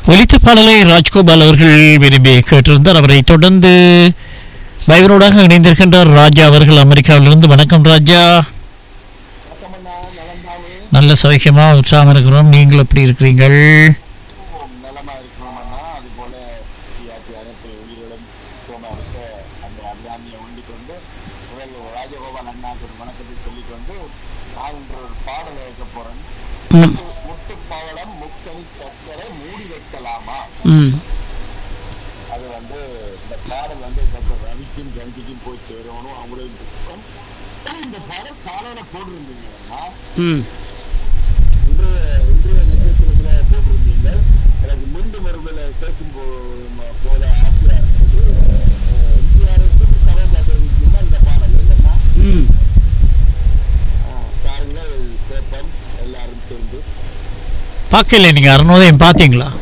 ஒலித்த பாடலை ராஜ்கோபால் அவர்கள் விரும்பி கேட்டிருந்தார் அவரை தொடர்ந்து வைவரோடாக இணைந்திருக்கின்றார் ராஜா அவர்கள் அமெரிக்காவிலிருந்து வணக்கம் ராஜா நல்ல சௌக்கியமா உற்சாகம் இருக்கிறோம் நீங்கள் எப்படி இருக்கிறீங்கள் நலமா இருக்கணும்னா அது போல சிஆர்பி அனைத்து உயிர்களும் போன அடுத்த அந்த அபிராமியை உண்டிக் கொண்டு முதல் ராஜகோபால் அண்ணாக்கு ஒரு வணக்கத்தை சொல்லிக்கொண்டு நான் இன்று ஒரு பாடலை வைக்க போறேன் ம், முட்டு பவளம் முக்கணி சக்கரை மூடி வைக்கலாமா ம், அது வந்து இந்த பாடல் வந்து டாக்டர் ரவிக்கும் ஜனதிக்கும் போய் சேரணும் அவங்களுடைய துக்கம் இந்த பாடல் காலையில போட்டிருந்தீங்கன்னா ம். இன்று இன்றைய நட்சத்திரத்துல போட்டிருந்தீங்க எனக்கு மீண்டும் ஒருவேளை கேட்கும் போ- போல ஆசையா இருக்குது அஹ் எம்ஜிஆருக்கும் சரோஜா தேவிக்கும் தான் இந்த பாடல் என்னன்னா ம். அஹ் பாருங்கள் கேட்போம் எல்லாரும் சேர்ந்து பார்க்கல நீங்க அருணோதயம் பார்த்தீங்களா